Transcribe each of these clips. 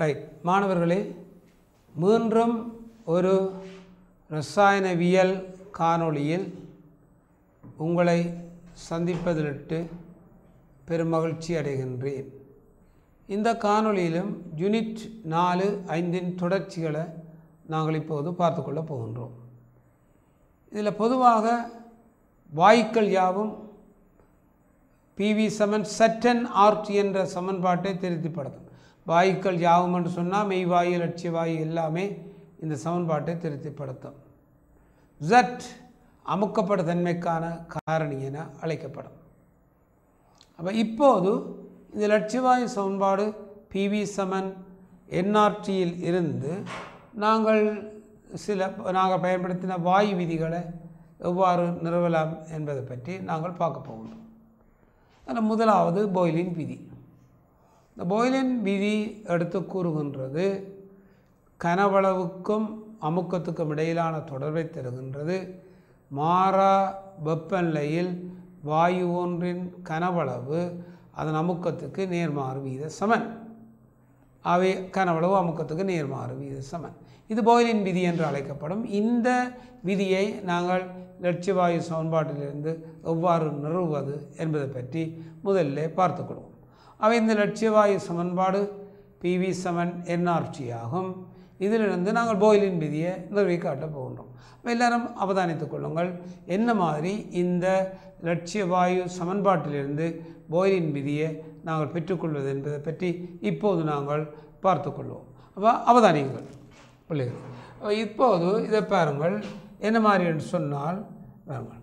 right மாணவர்களே மீண்டும் ஒரு ரசாயனவியல் காணொளியில் உங்களை சந்திப்பதிலிட்டு பெருமகிழ்ச்சி அடைகின்றேன் இந்த காணொளியிலும் யூனிட் நாலு ஐந்தின் தொடர்ச்சிகளை நாங்கள் இப்போது பார்த்துக்கொள்ள போகின்றோம் இதில் பொதுவாக வாயுக்கள் யாவும் பிவி சமன் சட்டன் ஆர்ட் என்ற சமன்பாட்டை திருப்திப்படுத்தும் வாயுக்கள் யாவும் என்று சொன்னால் மெய்வாயு லட்சிய வாயு எல்லாமே இந்த சமன்பாட்டை திருப்திப்படுத்தும் ஜட் அமுக்கப்பட தன்மைக்கான காரணி என அழைக்கப்படும் அப்போ இப்போது இந்த லட்சியவாயு சமன்பாடு பிவி சமன் என்ஆர்டியில் இருந்து நாங்கள் சில நாங்கள் பயன்படுத்தின வாயு விதிகளை எவ்வாறு நிறுவலாம் என்பதை பற்றி நாங்கள் பார்க்க போகின்றோம் அதில் முதலாவது பாய்லின் விதி இந்த பாய்லின் விதி எடுத்து கூறுகின்றது கனவளவுக்கும் அமுக்கத்துக்கும் இடையிலான தொடர்பை தருகின்றது மாறா வெப்பநிலையில் வாயு ஒன்றின் கனவளவு அதன் அமுக்கத்துக்கு நேர்மாறு வீத சமன் அவை கனவளவு அமுக்கத்துக்கு நேர்மாறு வீத சமன் இது பாய்லின் விதி என்று அழைக்கப்படும் இந்த விதியை நாங்கள் லட்சியவாயு சமன்பாட்டிலிருந்து எவ்வாறு நிறுவுவது என்பதை பற்றி முதல்ல பார்த்துக்கொள்வோம் அவை இந்த லட்சியவாயு சமன்பாடு பிவி சமன் என்ஆர்டி ஆகும் இதிலிருந்து நாங்கள் பாய்லின் விதியை நிறுவி காட்டப் போகின்றோம் எல்லாரும் அவதானித்துக் கொள்ளுங்கள் என்ன மாதிரி இந்த லட்சிய வாயு சமன்பாட்டிலிருந்து பாய்லின் விதியை நாங்கள் பெற்றுக்கொள்வது என்பதை பற்றி இப்போது நாங்கள் பார்த்துக்கொள்வோம் அப்போ அவதானியுங்கள் பிள்ளைகள் அப்ப இப்போது இதை பாருங்கள் என்ன மாதிரி என்று சொன்னால் பாருங்கள்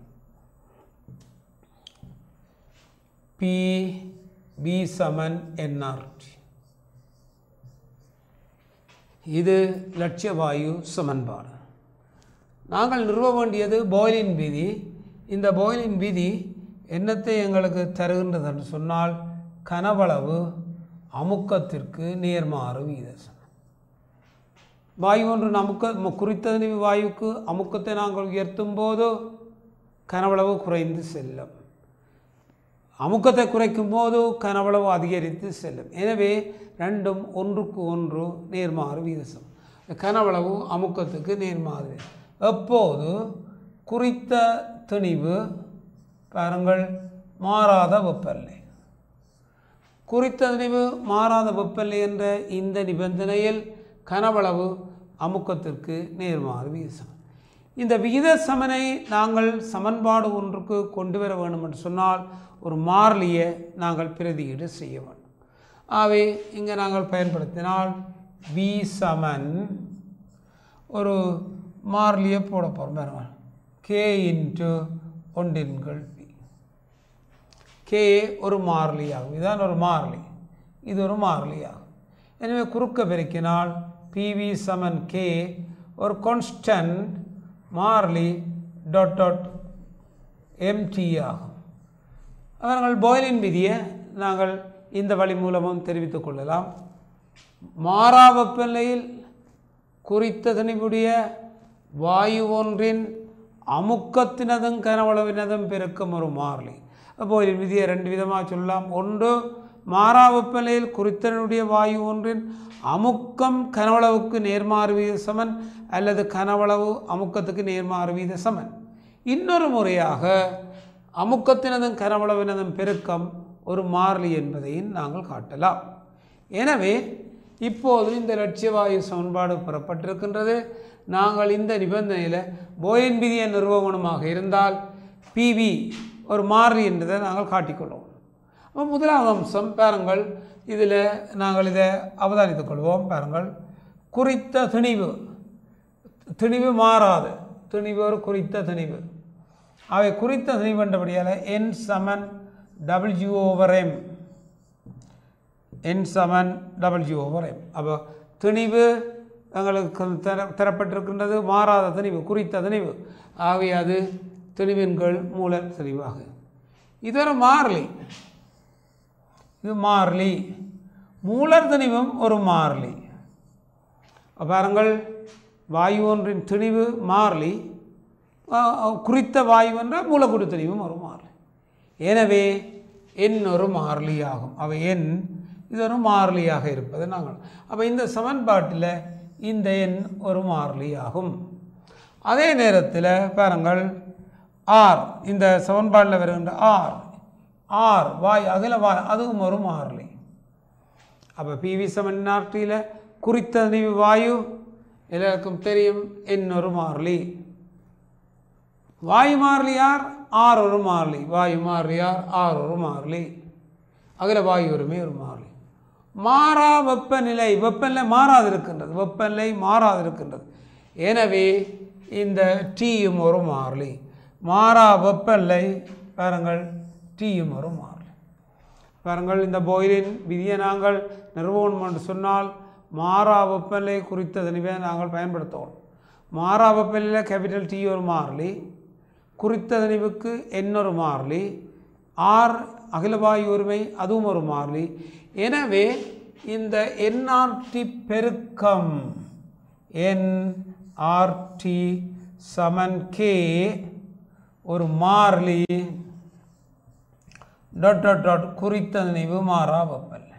பி பி சமன் என்ஆர்டி இது லட்சிய வாயு சமன்பாடு நாங்கள் நிறுவ வேண்டியது பாய்லின் விதி இந்த பாய்லின் விதி என்னத்தை எங்களுக்கு தருகின்றதுன்னு சொன்னால் கனவளவு அமுக்கத்திற்கு நேர்மாறு வீதம் வாயு ஒன்று அமுக்க குறித்த வாயுக்கு அமுக்கத்தை நாங்கள் உயர்த்தும் போது கனவளவு குறைந்து செல்லும் அமுக்கத்தை குறைக்கும் போது கனவளவு அதிகரித்து செல்லும் எனவே ரெண்டும் ஒன்றுக்கு ஒன்று நேர்மாறு வீதம் கனவளவு அமுக்கத்துக்கு நேர்மாறு எப்போது குறித்த திணிவு பாருங்கள் மாறாத வெப்பநிலை குறித்த திணிவு மாறாத வெப்பநிலை என்ற இந்த நிபந்தனையில் கனவளவு அமுக்கத்திற்கு நேர்மாறு வீதம் இந்த விகித சமனை நாங்கள் சமன்பாடு ஒன்றுக்கு கொண்டு வர வேண்டும் என்று சொன்னால் ஒரு மாறிலியை நாங்கள் பிரதியீடு செய்ய வேண்டும் ஆகவே இங்கே நாங்கள் பயன்படுத்தினால் வி சமன் ஒரு மாறிலியை போட போகிறோம் பாருங்க கே இன்ட்டு ஒன்றின்கள் பி கே ஒரு மாறிலி ஆகும் இதுதான் ஒரு மாறிலி இது ஒரு மாறிலி ஆகும் எனவே குறுக்க பெருக்கினால் பிவி சமன் கே ஒரு கான்ஸ்டன்ட் மாறிலி டாட் டாட் எம்டி ஆகும் அவர்கள் பாய்லின் விதியை நாங்கள் இந்த வழி மூலமும் தெரிவித்துக் கொள்ளலாம் மாறா வெப்பநிலையில் குறித்த திணிவுடைய வாயு ஒன்றின் அமுக்கத்தினதும் கனவளவினதும் பெருக்கும் ஒரு மாறிலி பாய்லின் விதியை ரெண்டு விதமாக சொல்லலாம் ஒன்று மாறா வெப்பநிலையில் குறித்தனுடைய வாயு ஒன்றின் அமுக்கம் கனவளவுக்கு நேர்மாறு வீத சமன் அல்லது கனவளவு அமுக்கத்துக்கு நேர்மாறு வீத சமன் இன்னொரு முறையாக அமுக்கத்தினதும் கனவளவினதும் பெருக்கம் ஒரு மாறிலி என்பதையும் நாங்கள் காட்டலாம் எனவே இப்போது இந்த லட்சியவாயு சமன்பாடு பெறப்பட்டிருக்கின்றது நாங்கள் இந்த நிபந்தனையில் போயன் விதியை நிறுவனமாக இருந்தால் பிவி ஒரு மாறிலி என்றதை நாங்கள் காட்டிக்கொள்வோம் அப்போ முதலாவது அம்சம் பாருங்கள் இதில் நாங்கள் இதை அவதானித்துக் கொள்வோம் பாருங்கள் குறித்த திணிவு திணிவு மாறாது திணிவு ஒரு குறித்த திணிவு அவை குறித்த திணிவு என்றபடியால் என் சமன் டபிள்யூ ஓவர் எம் என் சமன் டபிள்யூ ஓவர் எம் அப்போ திணிவு எங்களுக்கு தர தரப்பட்டிருக்கின்றது மாறாத திணிவு குறித்த திணிவு ஆகவே அது திணிவின்கள் மூல திணிவாக இது ஒரு மாறிலி இது மாறிலி மூலர் திணிவும் ஒரு மாறிலி பாருங்கள் வாயு ஒன்றின் திணிவு மாறிலி குறித்த வாயு என்ற மூலக்கூறு திணிவும் ஒரு மாறிலி எனவே எண் ஒரு மாறிலி ஆகும் அவை எண் இது ஒரு மாறிலியாக இருப்பது நாங்கள் அப்போ இந்த சமன்பாட்டில் இந்த எண் ஒரு மாறிலி ஆகும் அதே நேரத்தில் பாருங்கள் ஆர் இந்த சமன்பாட்டில் வருகின்ற ஆர் ஆர் வாய் அகல வாய் அதுவும் ஒரு மாறிலி அப்போ பிவி செவன் நாட்டில் குறித்த நினைவு வாயு எல்லாருக்கும் தெரியும் இன்னொரு மாறிலி வாயு மாறிலி யார் ஆர் ஒரு மாறிலி வாயு மாறிலி யார் ஆர் ஒரு மாறிலி அகில வாயு ஒருமே ஒரு மாறிலி மாறா வெப்பநிலை வெப்பநிலை மாறாது இருக்கின்றது வெப்பநிலை மாறாது இருக்கின்றது எனவே இந்த டீயும் ஒரு மாறிலி மாறா வெப்பநிலை பாருங்கள் டீயும் ஒரு மாறிலி பாருங்கள் இந்த பாயிலின் விதியை நாங்கள் நிறுவனம் என்று சொன்னால் மாறா வெப்பநிலை குறித்த தனிவை நாங்கள் பயன்படுத்துவோம் மாறா வெப்பநிலையில் கேபிட்டல் டி ஒரு மாறிலி குறித்த தனிவுக்கு என் ஒரு மாறிலி ஆர் அகிலவாயு ஒருமை அதுவும் ஒரு மாறிலி எனவே இந்த என்ஆர்டி பெருக்கம் என்ஆர்டி சமன் கே ஒரு மாறிலி டாட் டாட் டாட் குறித்த நினைவு மாறா வெப்பநிலை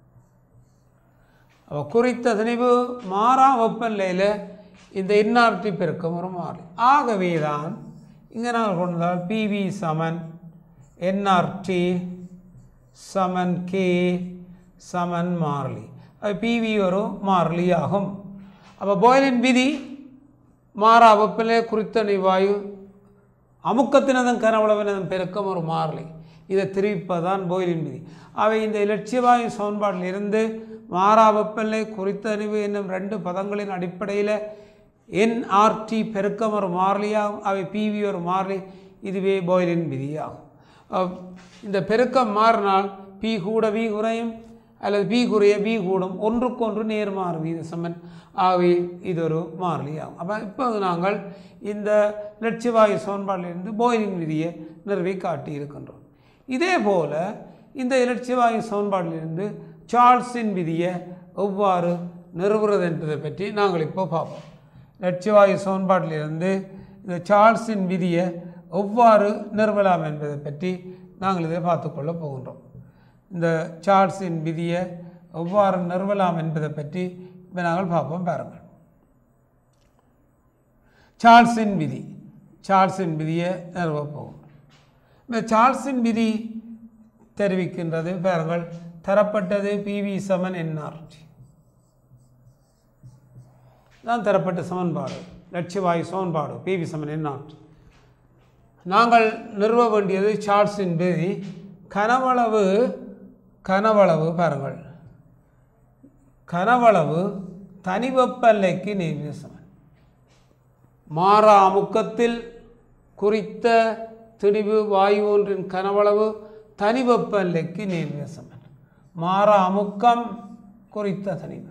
அப்போ குறித்த நினைவு மாறா வெப்பநிலையில் இந்த இன்னார்டி பெருக்கம் ஒரு மாறி ஆகவே தான் இங்கே நாங்கள் கொண்டு வந்தால் பிவி சமன் என்ஆர்டி சமன் கே சமன் மாறிலி அது பிவி ஒரு மாறிலி ஆகும் அப்போ பாய்லின் விதி மாறா வெப்பநிலை குறித்த வாயு அமுக்கத்தினதும் கனவுளவினதும் பெருக்கம் ஒரு மாறிலி இதை தெரிவிப்பதுதான் போயிலின் விதி அவை இந்த இலட்சியவாயு சமன்பாட்டில் இருந்து மாறா வெப்பநிலை குறித்த அறிவு என்னும் ரெண்டு பதங்களின் அடிப்படையில் என்ஆர்டி பெருக்கம் ஒரு மாறிலியாகும் அவை பிவி ஒரு மாறிலி இதுவே பாய்லின் விதியாகும் அஹ் இந்த பெருக்கம் மாறினால் பி கூட வி குறையும் அல்லது பி குறைய பி கூடும் ஒன்றுக்கொன்று நேர்மாறு வீத சமன் ஆகவே இது ஒரு மாறிலி ஆகும் அப்போ இப்போது நாங்கள் இந்த லட்சியவாயு சமன்பாட்டிலிருந்து போயிலின் விதியை நிறுவி காட்டி இருக்கின்றோம் இதே போல் இந்த இலட்சியவாயு சமன்பாட்டிலிருந்து சார்ல்ஸின் விதியை எவ்வாறு நிறுவுறது என்பதை பற்றி நாங்கள் இப்போ பார்ப்போம் லட்சியவாயு சமன்பாட்டிலிருந்து இந்த சார்ல்ஸின் விதியை எவ்வாறு நிறுவலாம் என்பதை பற்றி நாங்கள் இதை பார்த்துக்கொள்ள போகின்றோம் இந்த சார்ல்ஸின் விதியை எவ்வாறு நிறுவலாம் என்பதை பற்றி இப்போ நாங்கள் பார்ப்போம் பாருங்கள் சார்ல்ஸின் விதி சார்ல்ஸின் விதியை நிறுவப் போகும் இந்த சார்ல்ஸின் விதி தெரிவிக்கின்றது பாருங்கள் தரப்பட்டது பிவி சமன் என்ஆர்டி தான் தரப்பட்ட சமன்பாடு லட்சியவாயு சமன்பாடு பிவி சமன் என்ஆர்டி நாங்கள் நிறுவ வேண்டியது சார்ல்ஸின் விதி கனவளவு கனவளவு பாருங்கள் கனவளவு தனிவெப்பல்லைக்கு நேர்விய சமன் மாறா அமுக்கத்தில் குறித்த திணிவு வாயு ஒன்றின் கனவளவு தனிவெப்பல்லைக்கு நேர்விய சமன் மாறா அமுக்கம் குறித்த தனிவு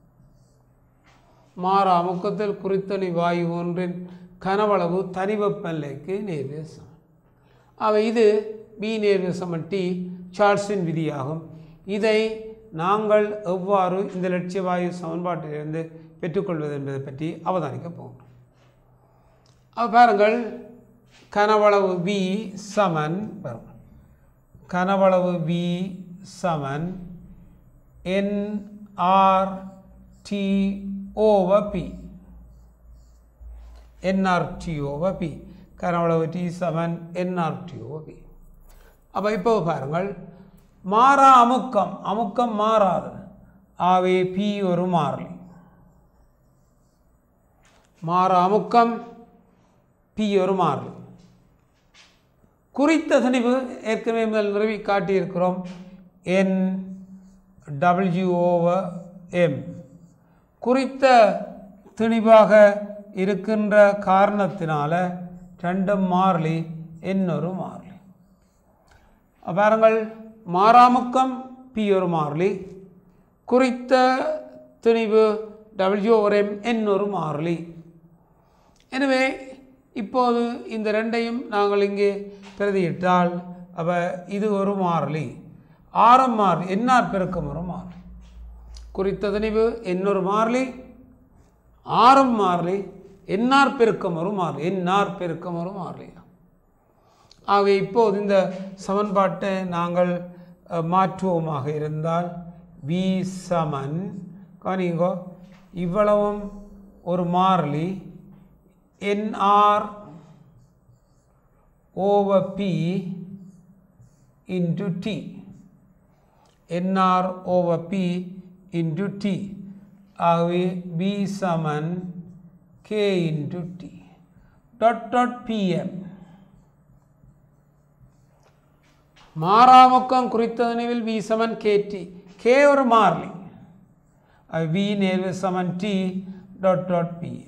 மாறா அமுக்கத்தில் குறித்தனி வாயு ஒன்றின் கனவளவு தனிவெப்பல்லைக்கு நேர்விய சமன் அவை இது பி நேர்விய சமன் டி சார்ல்ஸின் விதியாகும் இதை நாங்கள் எவ்வாறு இந்த லட்சிய வாயு சமன்பாட்டிலிருந்து பெற்றுக்கொள்வது என்பதை பற்றி அவதானிக்க போகிறோம் அப்ப பாருங்கள் கனவளவு பி சமன் பாருங்கள் கனவளவு பி சமன் N R T over P NRT over P கனவளவு டி சமன் என்ஆர்டி ஓவ பி அப்போ இப்போ பாருங்கள் மாறா அமுக்கம் அமுக்கம் மாறாது ஆவே பி ஒரு மாறிலி மாறா அமுக்கம் பி ஒரு மாறிலி குறித்த தனிவு ஏற்கனவே முதல் நிறுவி காட்டியிருக்கிறோம் என் டபிள்யூ ஓவர் எம் குறித்த திணிவாக இருக்கின்ற காரணத்தினால ரெண்டும் மாறிலி இன்னொரு மாறிலி பாருங்கள் மாறாமுக்கம் பி ஒரு மாறிலி குறித்த திணிவு டபிள்யூ ஒரு எம் இன்னொரு மாறிலி எனவே இப்போது இந்த ரெண்டையும் நாங்கள் இங்கே பிரதியிட்டால் அப்போ இது ஒரு மாறிலி ஆரம் மாறிலி என்ஆர் பெருக்கம் ஒரு மாறிலி குறித்த திணிவு இன்னொரு மாறிலி ஆரம் மாறிலி என்ஆர் பெருக்கம் ஒரு மாறிலி என்ஆர் பெருக்கம் ஒரு மாறிலி ஆகவே இப்போது இந்த சமன்பாட்டை நாங்கள் அஹ், மாற்றுவோமாக இருந்தால் வி சமன் கவனிங்கோ இவ்வளவும் ஒரு மாறிலி NR over P into T NR over P into T ஆகவே பி சமன் K into T dot dot PM மாறாமுக்கம் குறித்த நினைவில் வி சமன் கேடி கே ஒரு மாறிலி வி நேர்வு சமன் டி டாட் டாட் பிஎம்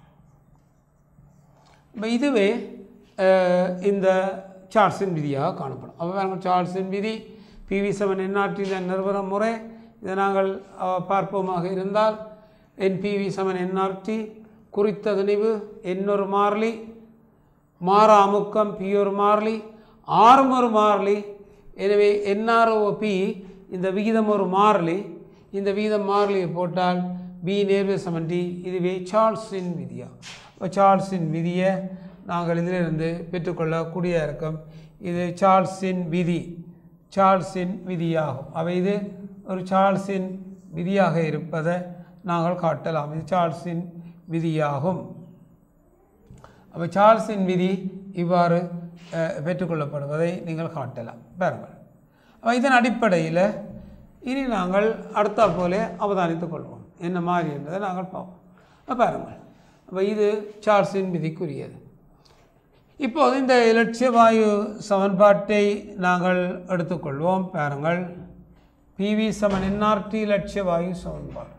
இப்போ இதுவே அஹ், இந்த சார்ல்ஸின் விதியாக காணப்படும் அப்போ பாருங்க சார்ல்ஸின் விதி பிவி செவன் என்ஆர்டி நிறுவன முறை இதை நாங்கள் அஹ், பார்ப்போமாக இருந்தால் என் பிவி செவன் என்ஆர்டி குறித்த திணிவு என்னொரு மாறிலி மாறா அமுக்கம் பி ஒரு மாறிலி ஆறும் ஒரு மாறிலி எனவே என்ஆர்ஓ பி இந்த விகிதம் ஒரு மாறிலி இந்த விகிதம் மாறிலியை போட்டால் பி நேர்வு சமன் டி இதுவே சார்ல்ஸின் விதியா இப்போ சார்ல்ஸின் விதியை நாங்கள் இதிலிருந்து பெற்றுக்கொள்ளக்கூடிய இருக்கும் இது சார்ல்ஸின் விதி சார்ல்ஸின் விதியாகும் அவை இது ஒரு சார்ல்ஸின் விதியாக இருப்பதை நாங்கள் காட்டலாம் இது சார்ல்ஸின் விதியாகும் அப்போ சார்ல்ஸின் விதி இவ்வாறு அஹ், பெற்றுக்கொள்ளப்படுவதை நீங்கள் காட்டலாம் பாருங்கள் அப்போ இதன் அடிப்படையில் இனி நாங்கள் அடுத்த போல அவதானித்துக் கொள்வோம் என்ன மாதிரி என்பதை நாங்கள் பார்ப்போம் அப்ப பாருங்கள் அப்போ இது சார்ல்ஸின் விதிக்குரியது இப்போது இந்த இலட்சிய வாயு சமன்பாட்டை நாங்கள் எடுத்துக்கொள்வோம் பாருங்கள் பிவி சமன் என்ஆர்டி இலட்சிய வாயு சமன்பாடு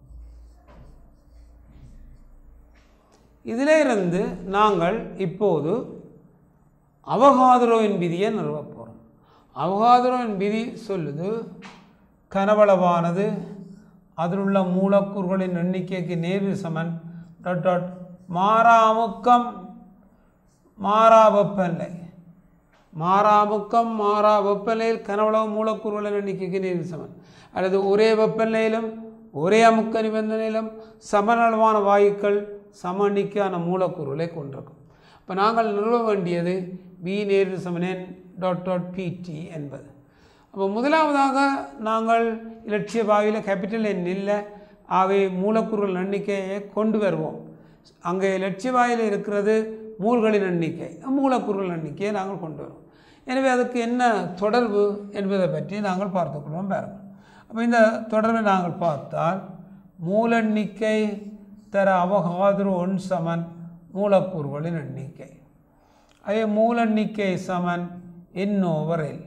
இதிலே இருந்து நாங்கள் இப்போது அவகாதுரோவின் விதியை நிறுவப் போகிறோம் அவகாதுரோவின் விதி சொல்லுது கனவளவானது அதில் உள்ள மூலக்கூறுகளின் எண்ணிக்கைக்கு நேர்வு சமன் டாட் டாட் மாறா அமுக்கம் மாறா வெப்பநிலை மாறா அமுக்கம் மாறா வெப்பநிலையில் கனவளவு மூலக்கூறுகளின் எண்ணிக்கைக்கு நேர்வு சமன் அல்லது ஒரே வெப்பநிலையிலும் ஒரே அமுக்க நிபந்தனையிலும் சமநளவான வாயுக்கள் சம எண்ணிக்கையான மூலக்கூறுகளை கொண்டிருக்கும் இப்போ நாங்கள் நிறுவ வேண்டியது பி நேர்வு சமனேன் டாட் டாட் பிடி என்பது அப்போ முதலாவதாக நாங்கள் இலட்சிய வாயுவில் கேபிட்டல் எண் இல்லை ஆகவே மூலக்கூறுகள் எண்ணிக்கையை கொண்டு வருவோம் அங்கே இலட்சிய வாயில் இருக்கிறது மூல்களின் எண்ணிக்கை மூலக்கூறுகள் எண்ணிக்கையை நாங்கள் கொண்டு வருவோம் எனவே அதுக்கு என்ன தொடர்பு என்பதை பற்றி நாங்கள் பார்த்துக்கொள்வோம் பாருங்கள் அப்போ இந்த தொடர்பை நாங்கள் பார்த்தால் மூலெண்ணிக்கை தர அவகாதுரு ஒன் சமன் மூலக்கூறுகளின் எண்ணிக்கை அதே மூலெண்ணிக்கை சமன் என் ஓவர் எல்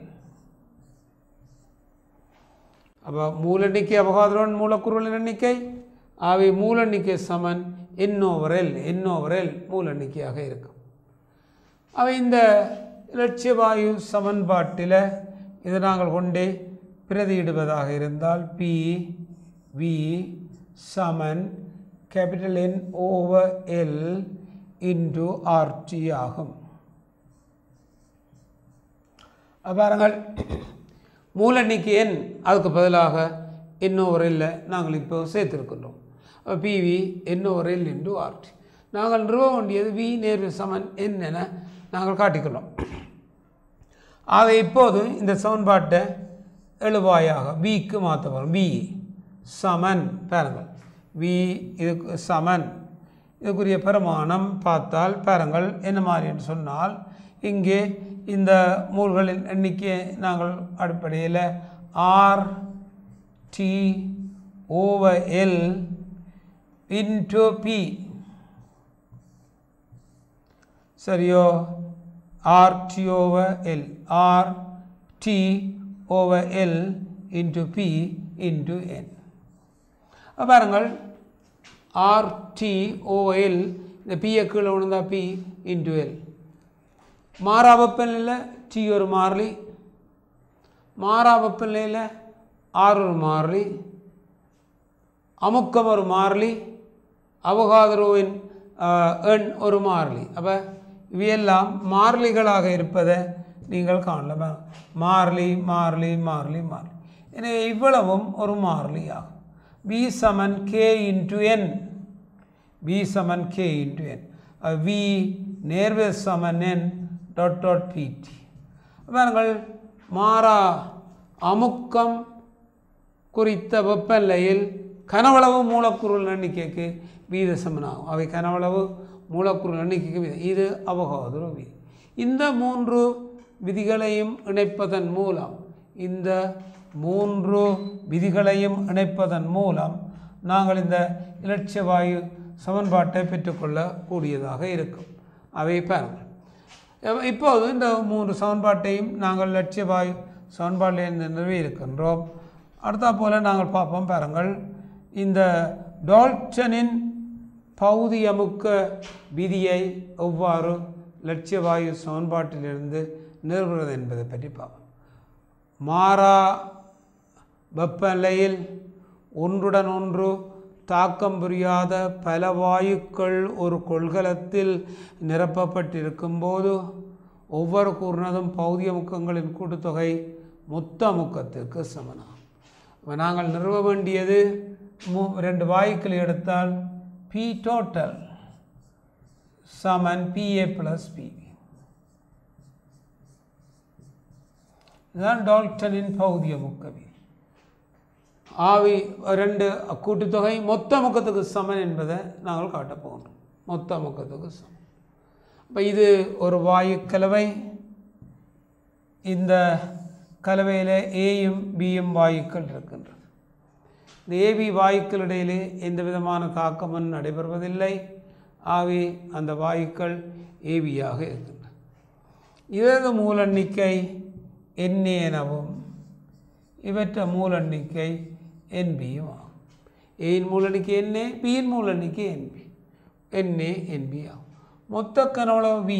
அப்போ மூலெண்ணிக்கை அவகாதுரோன் மூலக்கூறுகளின் எண்ணிக்கை அவை மூலெண்ணிக்கை சமன் N over L N over L மூலெண்ணிக்கையாக இருக்கும் அவை இந்த இலட்சிய வாயு சமன்பாட்டில் இதை நாங்கள் கொண்டே பிரதியிடுவதாக இருந்தால் பி வி சமன் capital N over L into RT ஆகும் அப்ப பாருங்கள் மூல எண்ணிக்கை எண் அதுக்கு பதிலாக இன்னும் ஒரு இல்லை நாங்கள் இப்போ சேர்த்திருக்கின்றோம் அப்போ பிவி இன்னும் ஒரு எல் இன்டு ஆர்டி நாங்கள் நிறுவ வேண்டியது வி நேர்வு சமன் என் என நாங்கள் காட்டிக்கொள்ளோம் ஆக இப்போது இந்த சமன்பாட்டை எழுவாயாக விக்கு மாற்ற போகிறோம் வி சமன் பாருங்கள் வி இதுக்கு சமன் இதுக்குரிய பெருமானம் பார்த்தால் பாருங்கள் என்ன மாதிரி என்று சொன்னால் இங்கே இந்த மூல்களின் எண்ணிக்கை நாங்கள் அடிப்படையில் R T over L into P சரியோ R T over L R T over L into P into N பாருங்கள் ஆர் டி ஓஎல் இந்த பியை கீழே விழுந்தா பி இன்டு எல் மாறா வெப்பநிலையில் டி ஒரு மாறிலி மாறா வெப்பநிலையில் ஆர் ஒரு மாறிலி அமுக்கம் ஒரு மாறிலி அவகாதரோவின் ஆஹ், எண் ஒரு மாறிலி அப்போ இவையெல்லாம் மாறிலிகளாக இருப்பதை நீங்கள் காணலாம் மாறிலி மாறிலி மாறிலி மாறிலி எனவே இவ்வளவும் ஒரு மாறிலி ஆகும் பி சமன் கே இன்டு என் பி சமன் கே இன்டு என் வி நேர்வே சமன் என் டாட் டாட் பிடி பாருங்கள் மாறா அமுக்கம் குறித்த வெப்பநிலையில் கனவளவு மூலக்கூறுகள் எண்ணிக்கைக்கு வீத சமனாகும் அவை கனவளவு மூலக்கூறுகள் எண்ணிக்கைக்கு வீத இது அவகாதுரோ விதி இந்த மூன்று விதிகளையும் இணைப்பதன் மூலம் இந்த மூன்று விதிகளையும் இணைப்பதன் மூலம் நாங்கள் இந்த இலட்சிய வாயு சமன்பாட்டை பெற்றுக்கொள்ள கூடியதாக இருக்கும் அவை பாருங்கள் இப்ப- இப்போது இந்த மூன்று சமன்பாட்டையும் நாங்கள் லட்சிய வாயு சமன்பாட்டிலிருந்து நிறுவியிருக்கின்றோம் அடுத்தா போல நாங்கள் பார்ப்போம் பாருங்கள் இந்த டால்டனின் பகுதி அமுக்க விதியை எவ்வாறு லட்சிய வாயு சமன்பாட்டிலிருந்து நிறுவுகிறது என்பதை பற்றி பார்ப்போம் மாறா வெப்பநிலையில் ஒன்றுடன் ஒன்று தாக்கம் புரியாத பல வாயுக்கள் ஒரு கொள்கலத்தில் நிரப்பப்பட்டிருக்கும்போது ஒவ்வொரு கூறினதும் பௌதிய முக்கங்களின் கூட்டுத்தொகை மொத்த முக்கத்திற்கு சமனாகும் அப்ப நாங்கள் நிறுவ வேண்டியது மூ ரெண்டு வாயுக்கள் எடுத்தால் பி டோட்டல் சமன் பிஏ ப்ளஸ் பிவி இதுதான் டால்டனின் பௌதிய முக்கவி ஆவி ரெண்டு கூட்டுத்தொகை மொத்த முக்கத்துக்கு சமன் என்பதை நாங்கள் காட்டப் போகின்றோம் மொத்த முக்கத்துக்கு சமன் இப்போ இது ஒரு வாயு கலவை இந்த கலவையில் ஏயும் பியும் வாயுக்கள் இருக்கின்றது இந்த ஏபி வாயுக்கள் இடையிலே எந்த விதமான தாக்கமும் நடைபெறுவதில்லை ஆவி அந்த வாயுக்கள் ஏபியாக இருக்கின்றன இதற்கு மூலெண்ணிக்கை எண்ணே எனவும் இவற்ற மூலெண்ணிக்கை என்பியும் ஆகும் ஏயின் மூலெண்ணிக்கை எண்ணே பியின் மூலெண்ணிக்கை என்பி எண்ணே என்பி ஆகும் மொத்த கனவளவு வி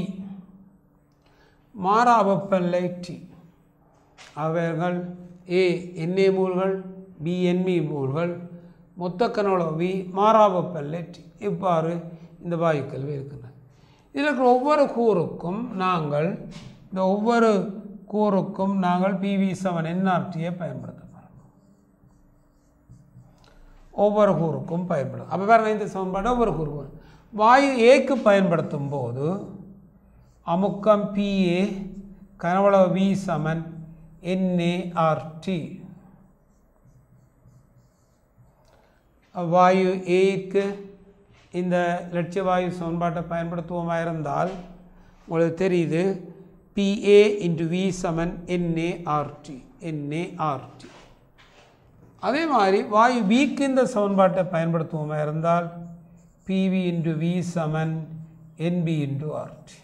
மாறா வெப்பநிலை டி அவைகள் ஏ எண்ணெய் மூல்கள் பி என்மி மூல்கள் மொத்த கனவளவு வி மாறா வெப்பநிலை டி இவ்வாறு இந்த வாயுக்கள் இருக்கின்றன இதில் இருக்கிற ஒவ்வொரு கூறுக்கும் நாங்கள் இந்த ஒவ்வொரு கூறுக்கும் நாங்கள் பிவி செவன் என்ஆர்டியை பயன்படுத்த போகிறோம் ஒவ்வொரு கூறுக்கும் பயன்படும் அப்போ பாருங்க இந்த சமன்பாடு ஒவ்வொரு கூறு வாயு ஏக்கு பயன்படுத்தும் போது அமுக்கம் பிஏ கனவளவு வி சமன் என்ஏஆர்டி வாயு ஏக்கு இந்த லட்சிய வாயு சமன்பாட்டை பயன்படுத்துவோமா இருந்தால் உங்களுக்கு தெரியுது பிஏ இன்டு வி சமன் என்ஏஆர்டி என்ஏஆர்டி அதே மாதிரி வாயு பிக்கு இந்த சமன்பாட்டை பயன்படுத்துவோமா இருந்தால் பிவி இன்டு வி சமன் என்பி இன்டு ஆர்டி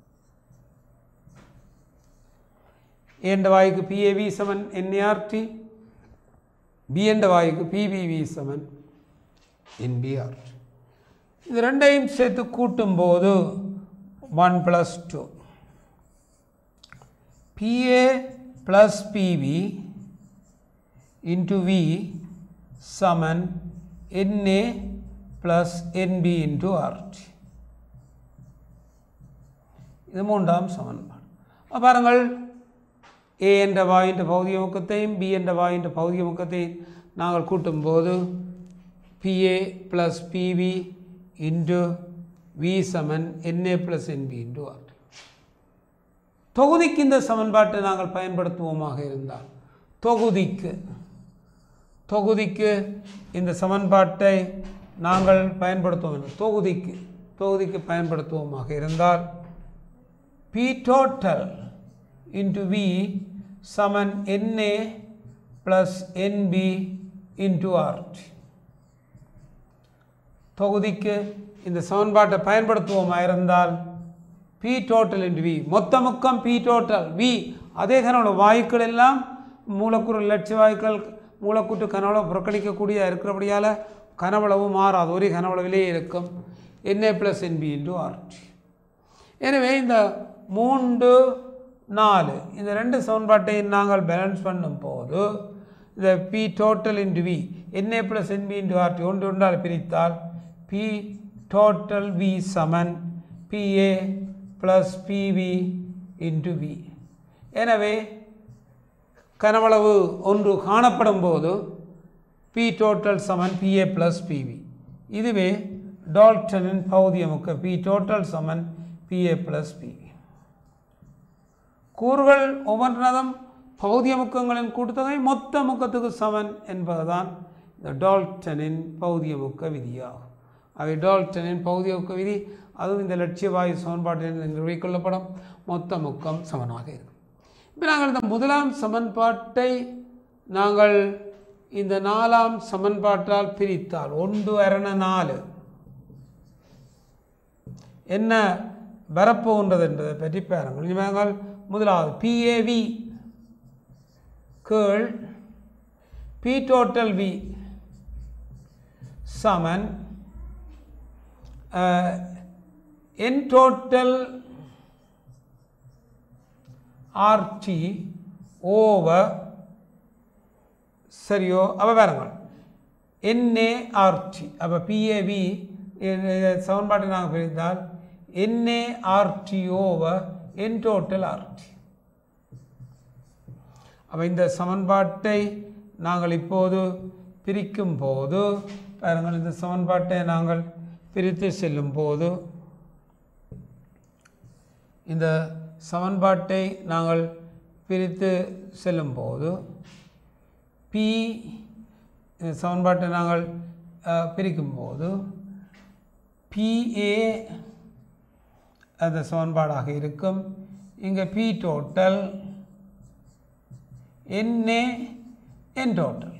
என்ற வாயுக்கு பிஏவி சமன் என்ஏஆர்டி பி என்ற வாயுக்கு பிபிவி சமன் என்பிஆர்டி இது ரெண்டையும் சேர்த்து கூட்டும்போது one plus two PA plus PB into V சமன் NA plus NB into RT இது மூன்றாம் சமன்பாடு அப்ப பாருங்கள் ஏ என்ற வாயின் பௌதிக முக்கத்தையும் பி என்ற வாயின் பௌதிக முக்கத்தையும் நாங்கள் கூட்டும்போது PA plus PB into V சமன் NA plus NB into R தொகுதிக்கு இந்த சமன்பாட்டை நாங்கள் பயன்படுத்துவோமாக இருந்தால் தொகுதிக்கு தொகுதிக்கு இந்த சமன்பாட்டை நாங்கள் பயன்படுத்துவோம் என்று தொகுதிக்கு தொகுதிக்கு பயன்படுத்துவோமாக இருந்தால் பி டோட்டல் இன்டு வி சமன் NA plus NB into RT தொகுதிக்கு இந்த சமன்பாட்டை பயன்படுத்துவோமா இருந்தால் பி டோட்டல் இன்டு வி மொத்த முக்கம் பி டோட்டல் வி அதே கனவுல வாயுக்கள் எல்லாம் மூலக்கூறு லட்சிய வாயுக்கள் மூலக்கூட்டு கனவளவு புறக்கணிக்கக்கூடிய இருக்கிறபடியால் கனவளவு மாறாது ஒரே கனவளவிலே இருக்கும் NA plus NB into RT எனவே இந்த மூன்று நாலு இந்த ரெண்டு சமன்பாட்டையும் நாங்கள் பேலன்ஸ் பண்ணும் போது இந்த P total into V NA plus NB into RT ஒன்று ஒன்றால் பிரித்தால் பி டோட்டல் வி சமன் PA plus PB into V எனவே கனவளவு ஒன்று காணப்படும் போது பி டோட்டல் சமன் பிஏ ப்ளஸ் பிவி இதுவே டால்டனின் பௌதியமுக்க பி டோட்டல் சமன் பிஏ ப்ளஸ் பிவி கூறுகள் ஒவ்வொன்றதும் பௌதிய முக்கங்களின் கூட்டுத்தொகை மொத்த முக்கத்துக்கு சமன் என்பதுதான் இந்த டால்டனின் பௌதிய முக்க விதியாகும் அவை டால்டனின் பௌதிய முக்க விதி அதுவும் இந்த லட்சிய வாயு சமன்பாட்டில் நிர்வகிக்கொள்ளப்படும் மொத்த முக்கம் சமனாக இருக்கும் இப்போ நாங்கள் இந்த முதலாம் சமன்பாட்டை நாங்கள் இந்த நாலாம் சமன்பாட்டால் பிரித்தால் ஒன்று அரண நாலு என்ன வரப்போகின்றது என்பதை பற்றி பாருங்கள் இவங்கள் முதலாவது பிஏவி கேள் பி டோட்டல் வி சமன் என் டோட்டல் ஆர்டி ஓவர் சரியோ அப்போ பாருங்கள் என்ஏஆர்டி அப்போ பிஏவி சமன்பாட்டை நாங்கள் பிரித்தால் NART over N total RT அப்போ இந்த சமன்பாட்டை நாங்கள் இப்போது பிரிக்கும் போது பாருங்கள் இந்த சமன்பாட்டை நாங்கள் பிரித்து செல்லும் போது இந்த சமன்பாட்டை நாங்கள் பிரித்து செல்லும் போது பி இந்த சமன்பாட்டை நாங்கள் அஹ், பிரிக்கும் போது பிஏ அந்த சமன்பாடாக இருக்கும் இங்கே P total NA N total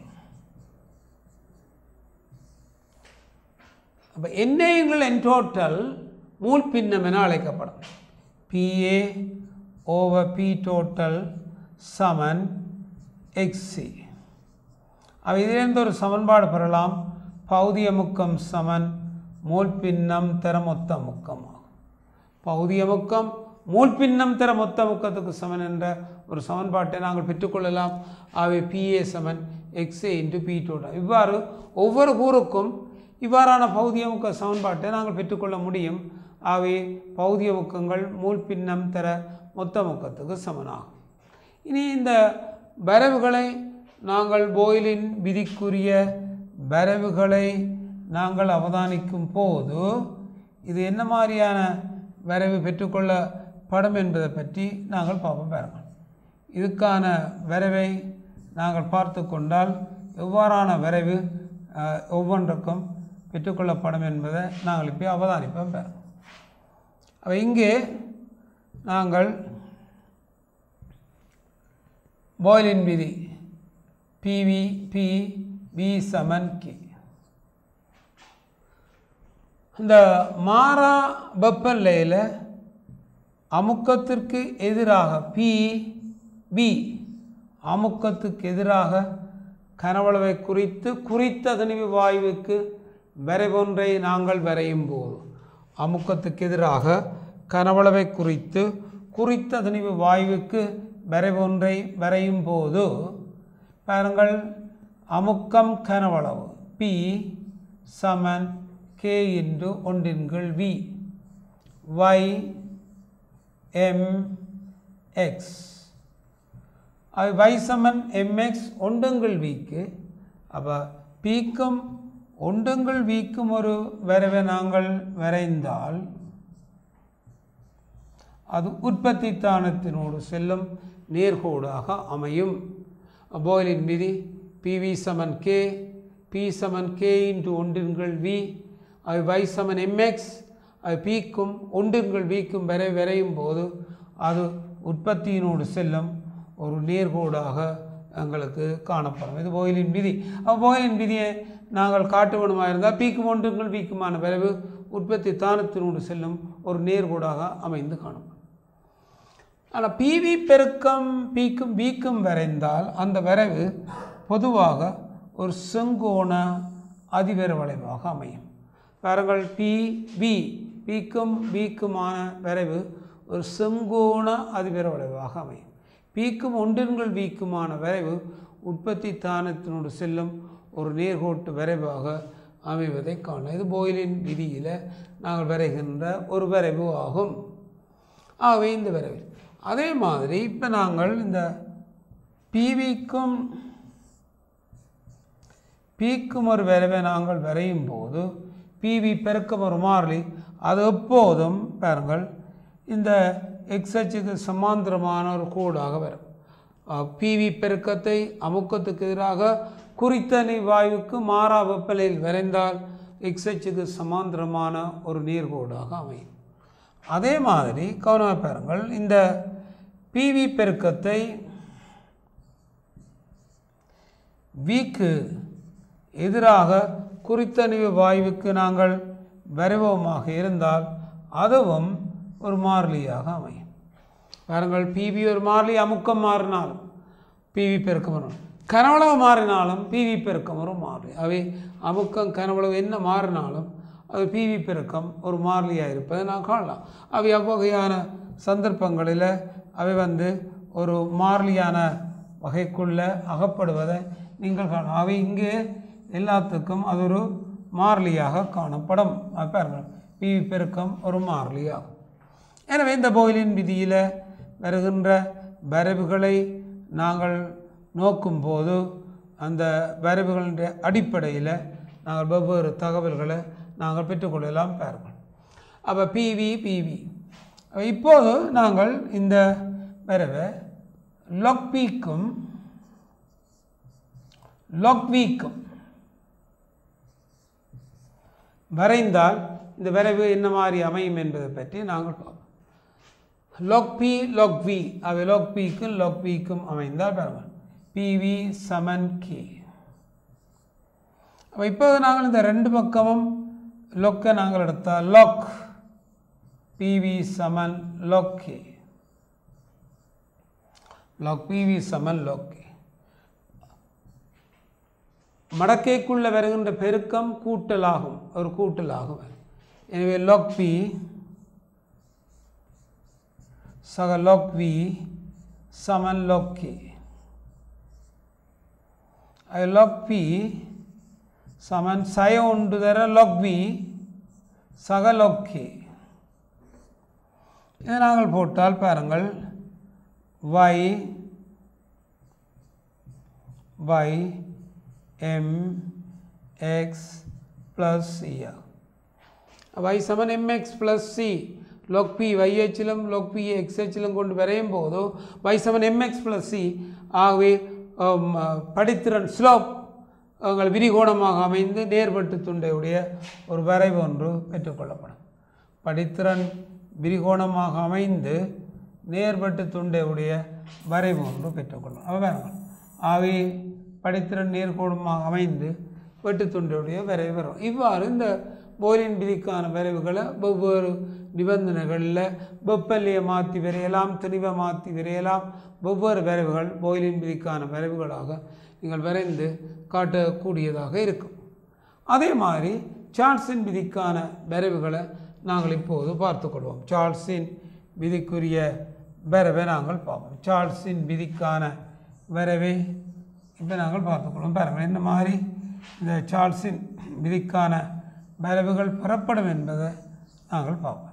அப்போ என்ஏங்கள் என் டோட்டல் மூல் பின்னம் என அழைக்கப்படும் பிஏ ஓவர் பி டோட்டல் சமன் எக்ஸி அவை இதிலிருந்து ஒரு சமன்பாடு பெறலாம் பௌதிய முக்கம் சமன் மூல் பின்னம் தர மொத்த முக்கம் ஆகும் பௌதிய முக்கம் மூல் பின்னம் தர மொத்த முக்கத்துக்கு சமன் என்ற ஒரு சமன்பாட்டை நாங்கள் பெற்றுக்கொள்ளலாம் அவை பிஏ சமன் எக்ஸ்ஏ இன்டு பி டோட்டல் இவ்வாறு ஒவ்வொரு கூறுக்கும் இவ்வாறான பௌதிய முக்க சமன்பாட்டை நாங்கள் பெற்றுக்கொள்ள முடியும் அவை பௌதிய முக்கங்கள் மூல் பின்னம் தர மொத்த முக்கத்துக்கு சமனாகும் இனி இந்த வரைவுகளை நாங்கள் போயிலின் விதிக்குரிய வரைவுகளை நாங்கள் அவதானிக்கும் போது இது என்ன மாதிரியான வரைவு பெற்றுக்கொள்ளப்படும் என்பதை பற்றி நாங்கள் பார்ப்போம் பாருங்கள் இதுக்கான வரைவை நாங்கள் பார்த்து கொண்டால் எவ்வாறான வரைவு அஹ், ஒவ்வொன்றுக்கும் பெற்றுக்கொள்ளப்படும் என்பதை நாங்கள் இப்போ அவதானிப்போம் பாருங்கள் அப்ப இங்கே நாங்கள் பாய்லின் விதி பிவி பி வி சமன் கே இந்த மாறா வெப்பநிலையில் அமுக்கத்திற்கு எதிராக பி பி அமுக்கத்துக்கு எதிராக கனவளவை குறித்து குறித்த தனிவு வாயுவுக்கு வரைவொன்றை நாங்கள் வரையும் போது அமுக்கத்துக்கு எதிராக கனவளவை குறித்து குறித்த தனிவு வாயுவுக்கு வரைவொன்றை வரையும் போது பாருங்கள் அமுக்கம் கனவளவு பி சமன் கே இன்டு ஒன்றின்கள் வி y எம் எக்ஸ் அது y சமன் எம்எக்ஸ் ஒண்டுங்கள் விக்கு அப்போ பிக்கும் ஒண்டுங்கள் விக்கும் ஒரு வரைவை நாங்கள் வரைந்தால் அது உற்பத்தி தானத்தினோடு செல்லும் நேர்கோடாக அமையும் போயிலின் விதி பிவி சமன் கே பி சமன் கே இன்ட்டு ஒன்றின்கள் வி அது y சமன் எம்எக்ஸ் அது பிக்கும் ஒன்றின்கள் விக்கும் வரை வரையும் போது அது உற்பத்தியினோடு செல்லும் ஒரு நேர்கோடாக எங்களுக்கு காணப்படும் இது போயிலின் விதி அப்போ போயிலின் விதியை நாங்கள் காட்ட வேணுமா இருந்தால் பீக்கும் ஒன்றுங்கள் வீக்குமான விரைவு உற்பத்தி தானத்தினோடு செல்லும் ஒரு நேர்கோடாக அமைந்து காணப்படும் ஆனால் பிவி பெருக்கம் பீக்கும் வீக்கும் வரைந்தால் அந்த வரைவு பொதுவாக ஒரு செங்கோண அதிவேர வளைவாக அமையும் பாருங்கள் பி வி பீக்கும் வீக்குமான வரைவு ஒரு செங்கோண அதிவேர வளைவாக அமையும் பீக்கும் ஒன்றின்கள் வீக்குமான வரைவு உற்பத்தி தானத்தினோடு செல்லும் ஒரு நேர்கோட்டு வரைவாக அமைவதை காணலாம் இது போயிலின் விதியில் நாங்கள் வரைகின்ற ஒரு வரைவு ஆகும் ஆகவே இந்த வரைவு அதே மாதிரி இப்போ நாங்கள் இந்த பிவிக்கும் பிக்கும் ஒரு வரைவை நாங்கள் வரையும் போது பிவி பெருக்கம் ஒரு மாறிலி அது எப்போதும் பாருங்கள் இந்த எக்ஸச்சுக்கு சமாந்தரமான ஒரு கோடாக வரும் பிவி பெருக்கத்தை அமுக்கத்துக்கு எதிராக குறித்தனி வாயுவுக்கு மாறா வெப்பநிலையில் விரைந்தால் எக்ஸ்ஹெச்சுக்கு சமாந்திரமான ஒரு நேர்கோடாக அமையும் அதே மாதிரி கவனமாக பாருங்கள் இந்த பிவி பெருக்கத்தை விக்கு எதிராக குறித்தணிவு வாயுவுக்கு நாங்கள் விரைவமாக இருந்தால் அதுவும் ஒரு மாறிலியாக அமையும் பாருங்கள் பிவி ஒரு மாறிலி அமுக்கம் மாறினாலும் பிவி பெருக்கம் வரும் கனவளவு மாறினாலும் பிவி பெருக்கம் ஒரு மாறிலி அவை அமுக்கம் கனவளவு என்ன மாறினாலும் அது பிவி பெருக்கம் ஒரு மாறிலியாக இருப்பதை நான் காணலாம் அவை அவ்வகையான சந்தர்ப்பங்களில் அவை வந்து ஒரு மாறிலியான வகைக்குள்ள அகப்படுவதை நீங்கள் காணலாம் அவை இங்கே எல்லாத்துக்கும் அது ஒரு மாறிலியாக காணப்படும் அது பாருங்கள் பிவி பெருக்கம் ஒரு மாறிலியாகும் எனவே இந்த போயிலின் விதியில் வருகின்ற வரைவுகளை நாங்கள் நோக்கும்போது அந்த வரைவுகளின் அடிப்படையில் நாங்கள் வெவ்வேறு தகவல்களை நாங்கள் பெற்றுக்கொள்ளலாம் பாருங்கள் அப்போ பிவி பிவி இப்போது நாங்கள் இந்த வரைவை லொக்பிக்கும் லொக்விக்கும் வரைந்தால் இந்த வரைவு என்ன மாதிரி அமையும் என்பதை பற்றி நாங்கள் பார்ப்போம் log p log v அவை log p க்கும் log v க்கும் அமைந்தால் பாருங்கள் pv சமன் k அப்போ இப்போது நாங்கள் இந்த ரெண்டு பக்கமும் லொக்கை நாங்கள் எடுத்தால் log pv சமன் log k log pv சமன் log k மடக்கைக்குள்ளே வருகின்ற பெருக்கம் கூட்டலாகும் ஒரு கூட்டலாகும் எனவே log p सग log v summon log k I log p summon Sai उंटू there log v சக log k இதை நாங்கள் போட்டால் பாருங்கள் y y m x plus c y சமன் mx plus c log p y எச்சிலும் log p x எச்சிலும் கொண்டு வரையும் போது y சமன் mx plus c ஆகவே ஆம், படித்திறன் ஸ்லோப் உங்கள் விரிகோணமாக அமைந்து நேர்பட்டு துண்டையுடைய ஒரு வரைவு ஒன்று பெற்றுக்கொள்ளப்படும் படித்திறன் விரிகோணமாக அமைந்து நேர்பட்டு துண்டையுடைய வரைவு ஒன்று பெற்றுக்கொள்ளும் அப்போ பாருங்கள் ஆகவே படித்திறன் நேர்கோணமாக அமைந்து வெட்டு துண்டையுடைய வரைவு வரும் இவ்வாறு இந்த போலின் விதிக்கான வரைவுகளை வெவ்வேறு நிபந்தனைகளில் வெப்பநிலையை மாற்றி வரையலாம் திணிவை மாற்றி வரையலாம் வெவ்வேறு வரைவுகள் போயிலின் விதிக்கான வரைவுகளாக நீங்கள் வரைந்து காட்டக்கூடியதாக இருக்கும் அதே மாதிரி சார்ல்ஸின் விதிக்கான வரைவுகளை நாங்கள் இப்போது பார்த்துக்கொள்வோம் சார்ல்ஸின் விதிக்குரிய வரைவை நாங்கள் பார்ப்போம் சார்ல்ஸின் விதிக்கான வரைவை இப்போ நாங்கள் பார்த்துக்கொள்வோம் பாருங்கள் இந்த மாதிரி இந்த சார்ல்ஸின் விதிக்கான வரைவுகள் பெறப்படும் என்பதை நாங்கள் பார்ப்போம்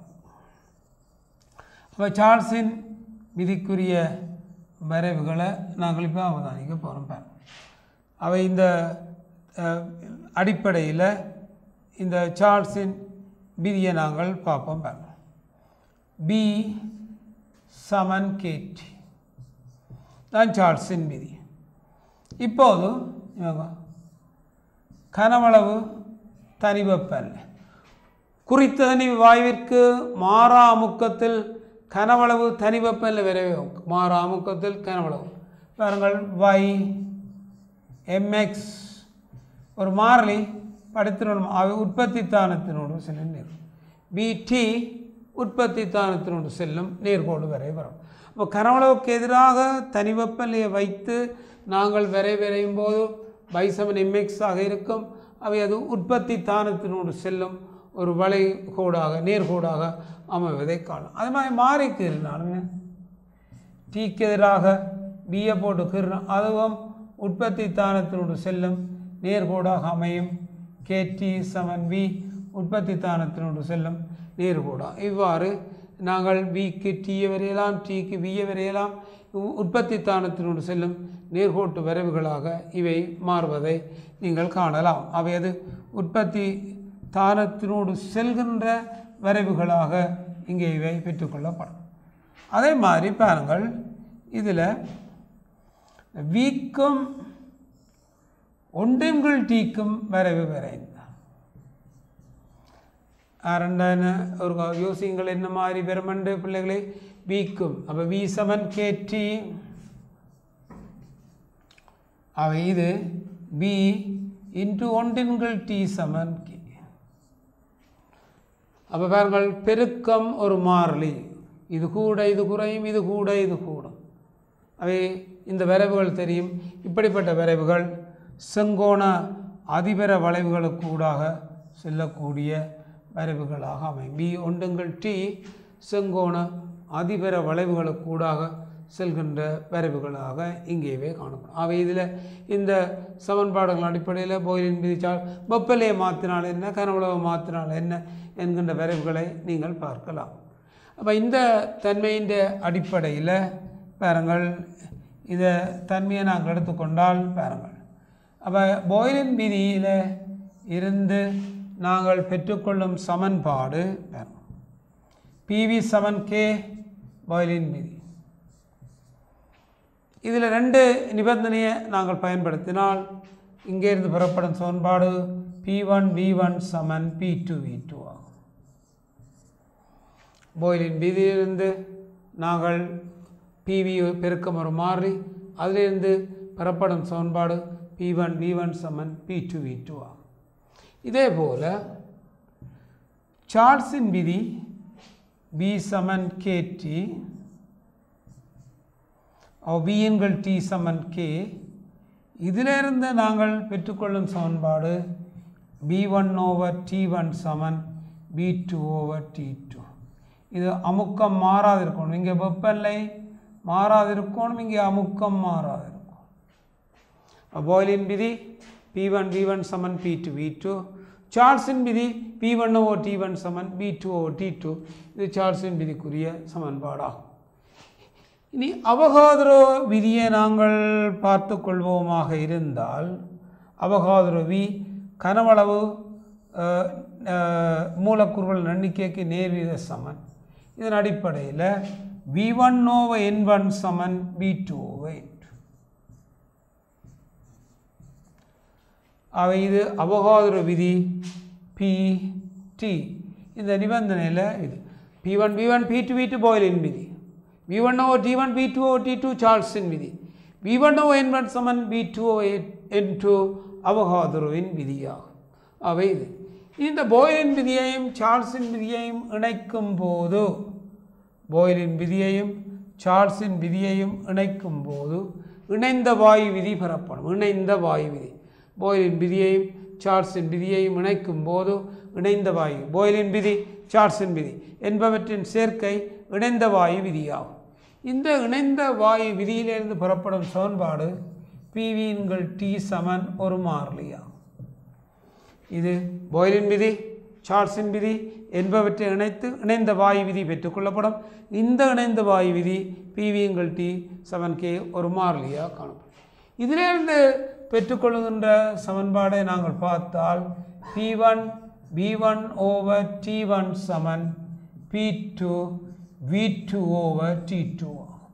அப்போ சார்ல்ஸின் விதிக்குரிய வரைவுகளை நாங்கள் இப்போ அவதானிக்க போகிறோம் பாருங்கள் அவை இந்த அடிப்படையில் இந்த சார்ல்ஸின் விதியை நாங்கள் பார்ப்போம் பாருங்கள் பி சமன் கேட் தான் சார்ல்ஸின் விதி இப்போது இவங்க கனவளவு தனிவெப்பநிலை குறித்த தனி வாயுவிற்கு மாறா அமுக்கத்தில் கனவளவு தனிவெப்பநிலை விரைவு மாறா அமுக்கத்தில் கனவளவு பாருங்கள் y எம்எக்ஸ் ஒரு மாறிலி படித்தினுடன் அவை உற்பத்தி தானத்தினோடு செல்லும் நீர் பிடி உற்பத்தி தானத்தினோடு செல்லும் நேர்கோடு வரை வரும் இப்போ கனவளவுக்கு எதிராக தனி வெப்பநிலையை வைத்து நாங்கள் விரை விரையும் போது பைசமன் எம்எக்ஸ் ஆக இருக்கும் அவை அது உற்பத்தி தானத்தினோடு செல்லும் ஒரு வளை கோடாக நேர்கோடாக அமைவதை காணும் அது மாதிரி மாறிக்கு இருந்தாலுங்க டீக்கு எதிராக பிஏ போட்டு கீறினோம் அதுவும் உற்பத்தி தானத்தினோடு செல்லும் நேர்கோடாக அமையும் கேடி சமன் வி உற்பத்தி தானத்தினோடு செல்லும் நேர்கோடா இவ்வாறு நாங்கள் விக்கு டீயை வரையலாம் டீக்கு வியை வரையலாம் உ- உற்பத்தி தானத்தினோடு செல்லும் நேர்கோட்டு வரைவுகளாக இவை மாறுவதை நீங்கள் காணலாம் அவை அது உற்பத்தி தானத்தினோடு செல்கின்ற வரைவுகளாக இங்கே இவை பெற்றுக்கொள்ளப்படும் அதே மாதிரி பாருங்கள் இதில் விக்கும் ஒன்றின் கீழ் டீக்கும் வரைவு வரைந்தான் ரெண்டான ஒரு யோசிங்கள் என்ன மாதிரி பெருமண்டு பிள்ளைகளே விக்கும் அப்போ வி செவன் கேடி அவை இது பி இன்ட்டு ஒன்றின்கள் டி சமன் கே அப்போ பாருங்கள் பெருக்கம் ஒரு மாறிலி இது கூட இது குறையும் இது கூட இது கூடும் அவை இந்த வரைவுகள் தெரியும் இப்படிப்பட்ட வரைவுகள் செங்கோண அதிபர வளைவுகளுக்கு ஊடாக செல்லக்கூடிய வரைவுகளாக அமையும் பி ஒன்றுங்கள் டி செங்கோண அதிபர வளைவுகளுக்கு ஊடாக செல்கின்ற வரைவுகளாக இங்கேயே காணப்படும் அவை இதில் இந்த சமன்பாடுகள் அடிப்படையில் போயிலின் விதிச்சால் வெப்பலையை மாற்றினால் என்ன கனவுளவை மாற்றினால் என்ன என்கின்ற வரைவுகளை நீங்கள் பார்க்கலாம் அப்போ இந்த தன்மையின் அடிப்படையில் பாருங்கள் இதை தன்மையை நாங்கள் எடுத்துக்கொண்டால் பாருங்கள் அப்போ பாய்லின் விதியில் இருந்து நாங்கள் பெற்றுக்கொள்ளும் சமன்பாடு பாருங்கள் பிவி சமன் கே பாய்லின் விதி இதில் ரெண்டு நிபந்தனையை நாங்கள் பயன்படுத்தினால் இங்கே இருந்து பெறப்படும் சமன்பாடு பி ஒன் வி ஒன் சமன் பி டூ வி டூ ஆகும் போயிலின் விதியிலிருந்து நாங்கள் பிவி பெருக்கம் ஒரு மாறி அதிலிருந்து பெறப்படும் சமன்பாடு பி ஒன் வி ஒன் சமன் பி டூ வி டூ ஆகும் இதே போல் சார்ல்ஸின் விதி பி சமன் கேடி விஎன்கள் டி சமன் கே இதிலிருந்து நாங்கள் பெற்றுக்கொள்ளும் சமன்பாடு P one over T one சமன் P two over T two இது அமுக்கம் மாறாதிருக்கணும் இங்கே வெப்பநிலை மாறாதிருக்கணும் இங்கே அமுக்கம் மாறாதிருக்கும் பாய்லின் விதி பி ஒன் வி ஒன் சமன் பி டூ வி டூ சார்ல்ஸின் விதி P one over T one சமன் P two over T two இது சார்ல்ஸின் விதிக்குரிய சமன்பாடாகும் இனி அவகாதரோ விதியை நாங்கள் பார்த்து கொள்வோமாக இருந்தால் அவகாதரோ வி கனவளவு அஹ், அஹ், மூலக்கூறுகள் எண்ணிக்கைக்கு நேர்வீத சமன் இதன் அடிப்படையில் V one over N one சமன் V two over N two அவை இது அவகாதரோ விதி பி டி இந்த நிபந்தனையில் இது P one P one P two V two பாய்லின் விதி V one over T one P two over T two சார்ல்ஸின் விதி V one over N one சமன் P two over N two அவகாதுருவின் விதியாகும் அவை இது இந்த போயிலின் விதியையும் சார்ல்ஸின் விதியையும் இணைக்கும் போது போயிலின் விதியையும் சார்ல்ஸின் விதியையும் இணைக்கும் போது இணைந்த வாயு விதி பெறப்படும் இணைந்த வாயு விதி போயிலின் விதியையும் சார்ல்ஸின் விதியையும் இணைக்கும் போது இணைந்த வாயு போயிலின் விதி சார்ல்ஸின் விதி என்பவற்றின் சேர்க்கை இணைந்த வாயு விதியாகும் இந்த இணைந்த வாயு விதியிலிருந்து புறப்படும் சமன்பாடு பிவின்கள் டி சமன் ஒரு மாறிலியாகும் இது பாய்லின் விதி சார்ல்ஸின் விதி என்பவற்றை இணைத்து இணைந்த வாயு விதி பெற்றுக்கொள்ளப்படும் இந்த இணைந்த வாயு விதி பிவிஎங்கள் டி செவன் கே ஒரு மாறிலியாக காணப்படும் இதிலிருந்து பெற்றுக்கொள்கின்ற சமன்பாடை நாங்கள் பார்த்தால் P one P one over T one சமன் P two V two over T two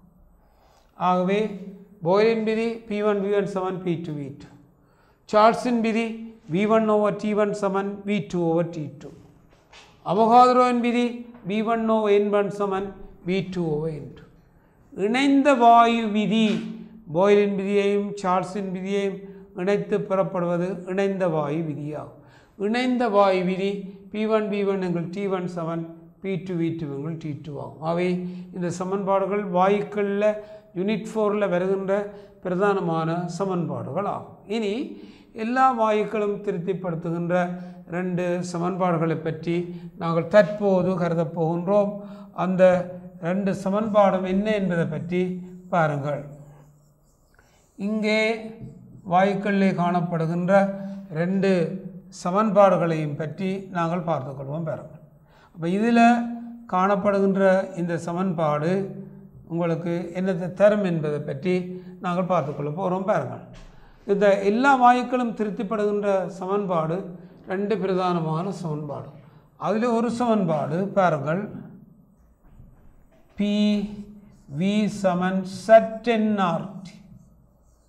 ஆகவே போய்லின் விதி பி ஒன் வி ஒன் சமன் பி டூ வி டூ சார்ல்ஸின் விதி V one over T one சமன் V two over T two அவகாதரோவின் விதி V one over N one சமன் V two over N two இணைந்த வாயு விதி போய்லின் விதியையும் சார்ல்ஸின் விதியையும் இணைத்து பெறப்படுவது இணைந்த வாயு விதியாகும் இணைந்த வாயு விதி பி ஒன் பி ஒன் எங்கள் T one seven P two V two எங்கள் டி டூ ஆகும் அவை இந்த சமன்பாடுகள் வாயுக்களில் யூனிட் ஃபோரில் வருகின்ற பிரதானமான சமன்பாடுகள் ஆகும் இனி எல்லா வாயுக்களும் திருப்திப்படுத்துகின்ற ரெண்டு சமன்பாடுகளை பற்றி நாங்கள் தற்போது கருதப் போகின்றோம் அந்த ரெண்டு சமன்பாடும் என்ன என்பதை பற்றி பாருங்கள் இங்கே வாயுக்களிலே காணப்படுகின்ற ரெண்டு சமன்பாடுகளையும் பற்றி நாங்கள் பார்த்துக்கொள்வோம் பாருங்கள் அப்போ இதில் காணப்படுகின்ற இந்த சமன்பாடு உங்களுக்கு என்னத்தை தரும் என்பதை பற்றி நாங்கள் பார்த்துக்கொள்ள போகிறோம் பாருங்கள் இந்த எல்லா வாயுக்களும் திருப்திப்படுகின்ற சமன்பாடு ரெண்டு பிரதானமான சமன்பாடு அதில் ஒரு சமன்பாடு பாருங்கள் பி வி சமன் சட் என்ஆர்டி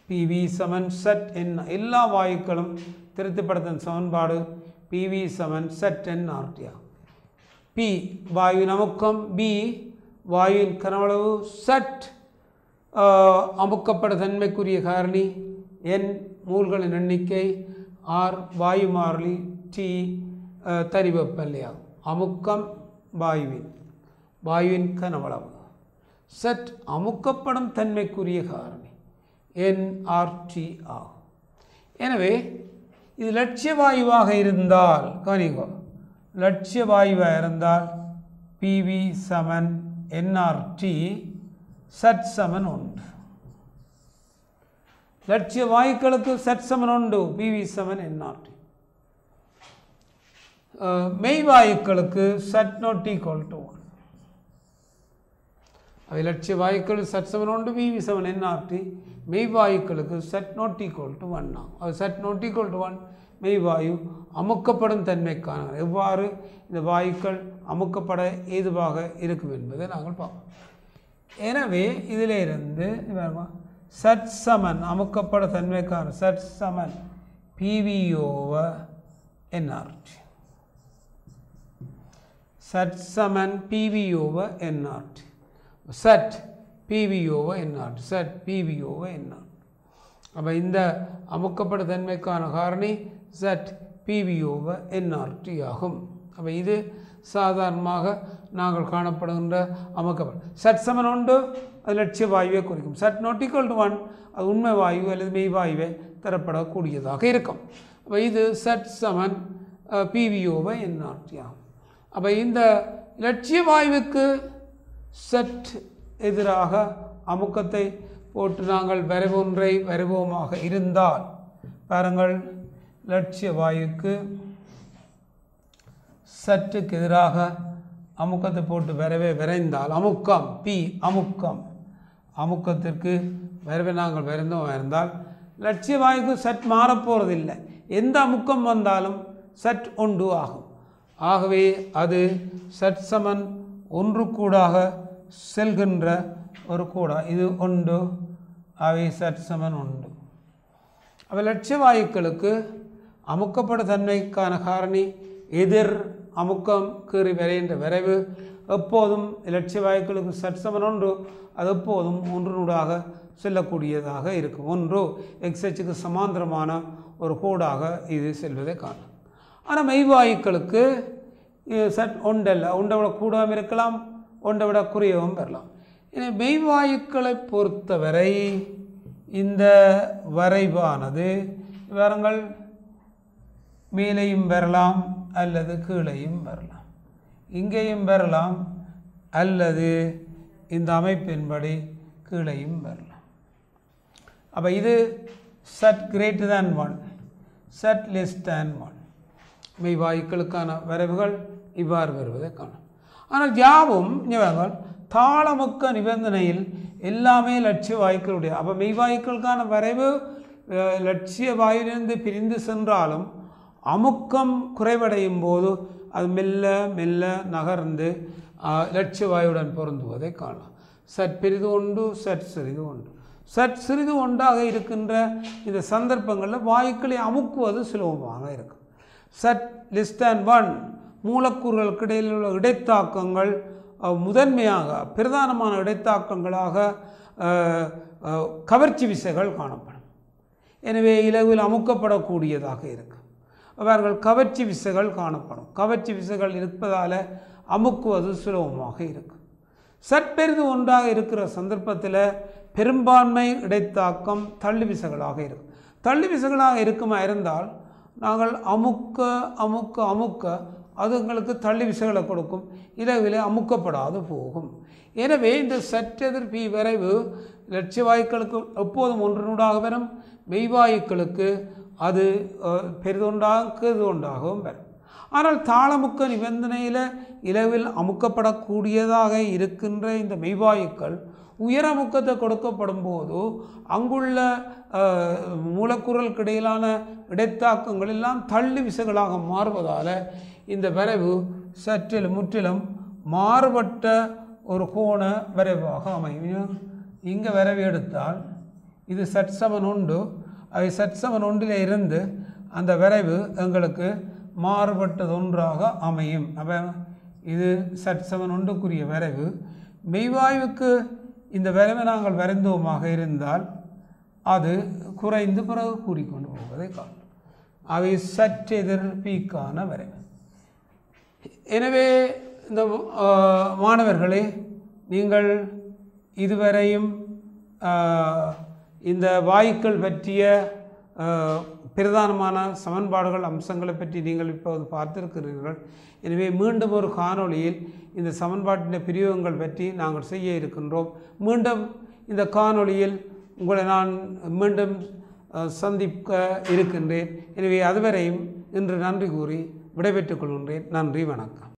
பிவி சமன் செட் என் எல்லா வாயுக்களும் திருத்திப்படுத்தின சமன்பாடு பிவி சமன் செட் என் ஆர்டியா பி வாயுவின் அமுக்கம் பி வாயுவின் கனவளவு சட் அமுக்கப்பட தன்மைக்குரிய காரணி என் மூல்களின் எண்ணிக்கை ஆர் வாயு மாறிலி டி தரிவெப்பல்லையாகும் அமுக்கம் வாயுவின் வாயுவின் கனவளவு சட் அமுக்கப்படும் தன்மைக்குரிய காரணி என்ஆர்டி ஆகும் எனவே இது லட்சிய வாயுவாக இருந்தால் கவனிங்கோ லட்சிய வாயுவாக இருந்தால் பிவி சமன் என்ஆர்டி சட் சமன் உண்டு லட்சிய வாயுக்களுக்கு சட் சமன் உண்டு பிவி சமன் என்ஆர்டி மெய் வாயுக்களுக்கு Z not equal to one அவை லட்சிய வாயுக்கள் சட் செவன் ஒன்று விவி செவன் என்ஆர்டி மெய்வாயுக்களுக்கு Z not equal to one ஆகும் அது Z not equal to one மெய்வாயு அமுக்கப்படும் தன்மைக்கான எவ்வாறு இந்த வாயுக்கள் அமுக்கப்பட ஏதுவாக இருக்கும் என்பதை நாங்கள் பார்ப்போம் எனவே இதில் இருந்து சட் சமன் அமுக்கப்பட தன்மைக்கான சட் சமன் பிவிஓவ என்ஆர்டி சட் சமன் பிவிஓவ என்ஆர்டி சட் பிவிஓவை என்ஆர்டி சட் பிவிஓவை என்ஆர் அப்போ இந்த அமுக்கப்பட தன்மைக்கான காரணி சட் பிவிஓவை என்ஆர்டி ஆகும் அப்போ இது சாதாரணமாக நாங்கள் காணப்படுகின்ற அமுக்கப்பட சட் சமன் உண்டு அது லட்சிய வாயுவை குறிக்கும் சட் நோட்டிக்கல் டு ஒன் அது உண்மை வாயு அல்லது மெய் வாயுவை தரப்படக்கூடியதாக இருக்கும் அப்போ இது சட் சமன் பிவிஓவை என்ஆர்டி ஆகும் அப்போ இந்த லட்சிய வாயுவுக்கு சட் எதிராக அமுக்கத்தை போட்டு நாங்கள் வரைவொன்றை வரைவோமாக இருந்தால் பாருங்கள் லட்சிய வாயுக்கு சற்றுக்கு எதிராக அமுக்கத்தை போட்டு வரவே விரைந்தால் அமுக்கம் பி அமுக்கம் அமுக்கத்திற்கு வரவே நாங்கள் விரைந்தோம் இருந்தால் லட்சிய வாயுக்கு சட் மாறப்போகிறதில்லை எந்த அமுக்கம் வந்தாலும் சட் ஒன்று ஆகும் ஆகவே அது சட் சமன் ஒன்று கூடாக செல்கின்ற ஒரு கூடா இது உண்டு அவை சட் சமன் உண்டு அவை லட்சிய வாயுக்களுக்கு அமுக்கப்பட தன்மைக்கான காரணி எதிர் அமுக்கம் கீறி விரைகின்ற விரைவு எப்போதும் லட்சிய வாயுக்களுக்கு சட் சமன் ஒன்று அது எப்போதும் ஒன்றினூடாக செல்லக்கூடியதாக இருக்கும் ஒன்று எக்ஸச்சுக்கு சமாந்தரமான ஒரு கோடாக இது செல்வதை காணும் ஆனால் மெய்வாயுக்களுக்கு சட் ஒன்றல்ல ஒன்றை விட கூடவும் இருக்கலாம் ஒன்றை விட குறையவும் பெறலாம் எனவே மெய்வாயுக்களை பொறுத்தவரை இந்த வரைவானது விவரங்கள் மேலேயும் பெறலாம் அல்லது கீழையும் பெறலாம் இங்கேயும் பெறலாம் அல்லது இந்த அமைப்பின்படி கீழையும் பெறலாம் அப்போ இது Z greater than one Z less than one மெய்வாயுக்களுக்கான வரைவுகள் இவ்வாறு வருவதை காணும் ஆனால் யாவும் ஞாபகங்கள் தாளமுக்க நிபந்தனையில் எல்லாமே லட்சிய வாயுக்களுடைய அப்போ மெய்வாயுக்களுக்கான வரைவு அஹ், லட்சிய வாயுவிலிருந்து பிரிந்து சென்றாலும் அமுக்கம் குறைவடையும் போது அது மெல்ல மெல்ல நகர்ந்து அஹ், லட்சிய வாயுடன் பொருந்துவதை காணலாம் சற் பெரிது உண்டு சற் சிறிது உண்டு சற் சிறிது ஒன்றாக இருக்கின்ற இந்த சந்தர்ப்பங்களில் வாயுக்களை அமுக்குவது சுலபமாக இருக்கும் சட் லெஸ் தேன் ஒன் மூலக்கூறுகளுக்கு இடையில் உள்ள இடைத்தாக்கங்கள் அஹ், முதன்மையாக பிரதானமான இடைத்தாக்கங்களாக அஹ், அஹ், கவர்ச்சி விசைகள் காணப்படும் எனவே இலகுவில் அமுக்கப்படக்கூடியதாக இருக்கும் அவர்கள் கவர்ச்சி விசைகள் காணப்படும் கவர்ச்சி விசைகள் இருப்பதால் அமுக்குவது சுலபமாக இருக்கும் சற்பெரிது ஒன்றாக இருக்கிற சந்தர்ப்பத்தில் பெரும்பான்மை இடைத்தாக்கம் தள்ளு விசைகளாக இருக்கும் தள்ளு விசைகளாக இருக்குமா இருந்தால் நாங்கள் அமுக்க அமுக்க அமுக்க அது எங்களுக்கு தள்ளி விசைகளை கொடுக்கும் இலவில் அமுக்கப்படாது போகும் எனவே இந்த சற்றெதிர் பி விரைவு லட்சிய வாயுக்களுக்கு எப்போதும் ஒன்றினூடாக வரும் மெய்வாயுக்களுக்கு அது அஹ், பெரிதொன்றாக கெதுொன்றாகவும் வரும் ஆனால் தாளமுக்க நிபந்தனையில் இலவில் அமுக்கப்படக்கூடியதாக இருக்கின்ற இந்த மெய்வாயுக்கள் உயர் அமுக்கத்தை கொடுக்கப்படும் போது அங்குள்ள அஹ், மூலக்கூறுகளுக்கு இடையிலான இடைத்தாக்கங்கள் எல்லாம் தள்ளி விசைகளாக மாறுவதால் இந்த வரைவு சற்றிலும் முற்றிலும் மாறுபட்ட ஒரு கோண வரைவாக அமையும் இங்கே வரைவு எடுத்தால் இது சட்சமன் உண்டு அவை சட்சமன் ஒன்றில் இருந்து அந்த விரைவு எங்களுக்கு மாறுபட்டது ஒன்றாக அமையும் அப்போ இது சட்சமன் ஒன்றுக்குரிய விரைவு மெய்வாயுவுக்கு இந்த விரைவை நாங்கள் வரைந்தோமாக இருந்தால் அது குறைந்து பிறகு கூறிக்கொண்டு போவதை காணும் அவை சற்றெதிர்ப்பிக்கான விரைவு எனவே இந்த ஆஹ், மாணவர்களே நீங்கள் இதுவரையும் ஆஹ், இந்த வாயுக்கள் பற்றிய ஆஹ், பிரதானமான சமன்பாடுகள் அம்சங்களை பற்றி நீங்கள் இப்போது பார்த்திருக்கிறீர்கள் எனவே மீண்டும் ஒரு காணொளியில் இந்த சமன்பாட்டின் பிரிவுகள் பற்றி நாங்கள் செய்ய இருக்கின்றோம் மீண்டும் இந்த காணொளியில் உங்களை நான் மீண்டும் அஹ், சந்திக்க இருக்கின்றேன் எனவே அதுவரையும் இன்று நன்றி கூறி விடைபெற்றுக் கொள்கின்றேன் நன்றி வணக்கம்